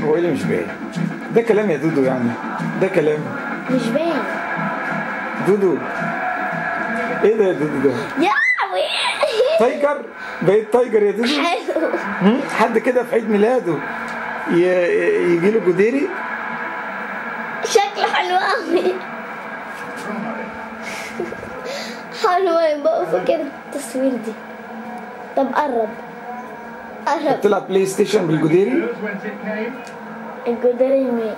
هو ايه اللي مش باين ده كلام يا دودو يعني ده كلام مش باين دودو ايه ده يا دودو ده يا لهوي تايجر بقيت تايجر يا دودو حلو هم؟ حد كده في عيد ميلاده يجي له جديري شكله حلو قوي حلوة يبقى فاكر التصوير دي طب قرب قرب تلعب بلاي ستيشن بالجديري الجدار يمين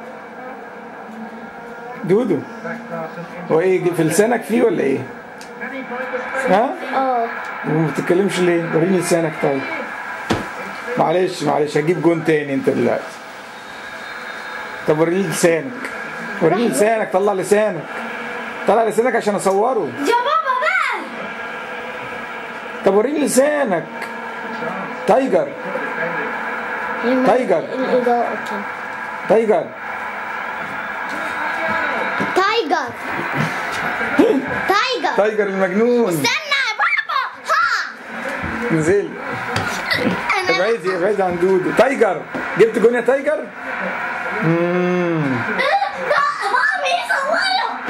دودو هو ايه في لسانك فيه ولا ايه؟ ها؟ اه وما بتتكلمش ليه؟ وريني لسانك طيب معلش معلش هجيب جون تاني انت دلوقتي طب وريني لسانك وريني لسانك طلع لسانك طلع لسانك عشان اصوره يا بابا بقى طب وريني لسانك تايجر تايجر. الإضاءة كده تايجر تايجر تايجر تايجر المجنون استنى يا بابا ها نزل انا ابعدي ابعدي عن دودو تايجر جبت جون يا تايجر؟ مم. بابا يصوروا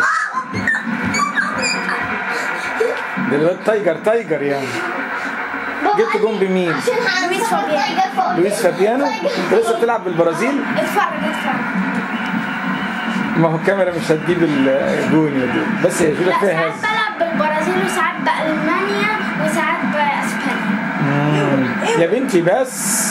ده الواد تايجر تايجر يعني جبت جون بمين؟ عشان لويس فابيانو لويس فابيانو انت لسه بتلعب بالبرازيل؟ اتفرج اتفرج ما هو الكاميرا مش هتجيب الجون يا دود بس هي جودك لا فيها ساعات هز بلعب بالبرازيل وساعات بألمانيا وساعات بأسبانيا مم. يا بنتي بس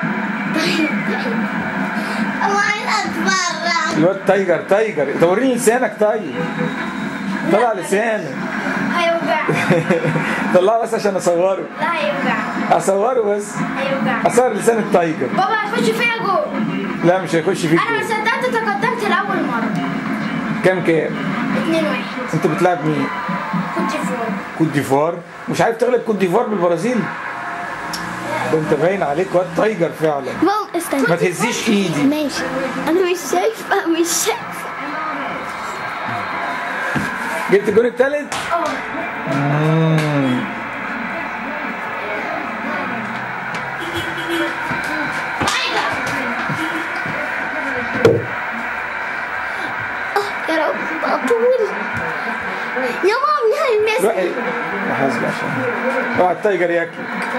انا عايز اتفرج الواد تايجر تايجر طب وريني لسانك طيب طلع لسانك هيوجع طلعه بس عشان اصوره لا هيوجع اصوره بس هيوجع اصور لسان التايجر بابا هيخش فيها جول لا مش هيخش فيك انا ما جول. صدقت تقدمت لاول مره كام كام 2 1 انت بتلعب مين كنت فوق كوت ديفوار مش عارف تغلب كوت ديفوار بالبرازيل ده انت باين عليك واد تايجر فعلا مام استنى ما تهزيش ايدي ماشي انا مش شايفه مش شايفه جبت الجون التالت اه مم. يا رب اطول يا مام يا المس روحي حاسب عشان اوعى التايجر ياكلك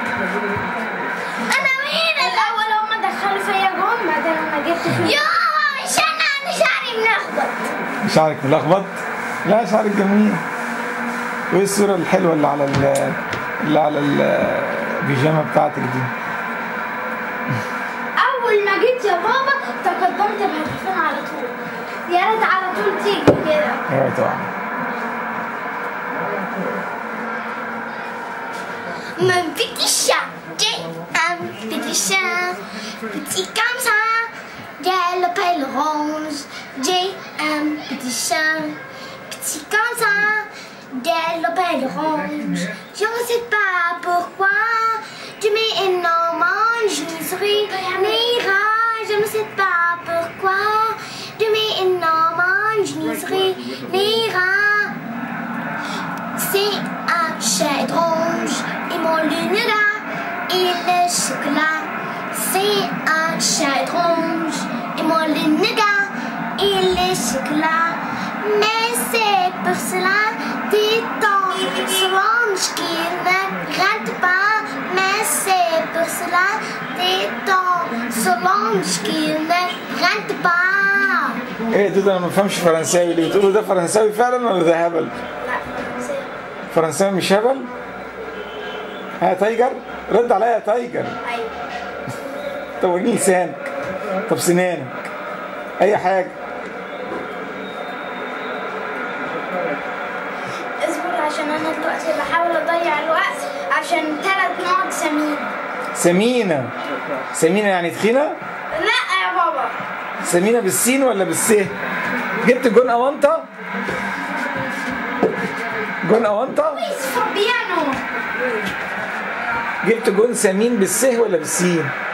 انا مين الاول هم دخلوا فيا جول بعدين لما جبت فيه يا مش انا انا شعري ملخبط شعرك ملخبط لا شعرك جميل وايه الصورة الحلوة اللي على ال اللي على البيجامة بتاعتك دي اول ما جيت يا بابا تقدمت بهدفين على طول يا ريت على طول تيجي كده ايوه طبعا Mon petit chat, j'ai un petit chat, petit comme ça, j'ai le pelle rouge, j'ai un petit chat, petit comme ça, j'ai le pelle rouge. Je ne sais pas pourquoi, tu mets énormément, je ne suis n'ira, je ne sais pas pourquoi, tu mets énormément, je ne suis n'ira. C'est un chat rouge et mon luneula et le chocolat. C'est un chat rouge et mon luneula et le chocolat. Mais c'est pour cela des temps Solange qui ne rate pas. Mais c'est pour cela des temps Solange qui ne rate pas. ايه ده انا ما بفهمش فرنساوي ليه بتقولوا ده فرنساوي فعلا ولا ده هبل فرنساوي مش هبل ها تايجر رد عليا يا تايجر ايوه طب وريني لسانك طب سنانك اي حاجة اصبر عشان انا دلوقتي بحاول اضيع الوقت عشان ثلاث نقط سمين سمينة سمينة يعني تخينة لا يا بابا سمينة بالسين ولا بالس جبت جون اونطة جون اونطة لويس فابيانو جبت جون سمين بالس ولا بالسين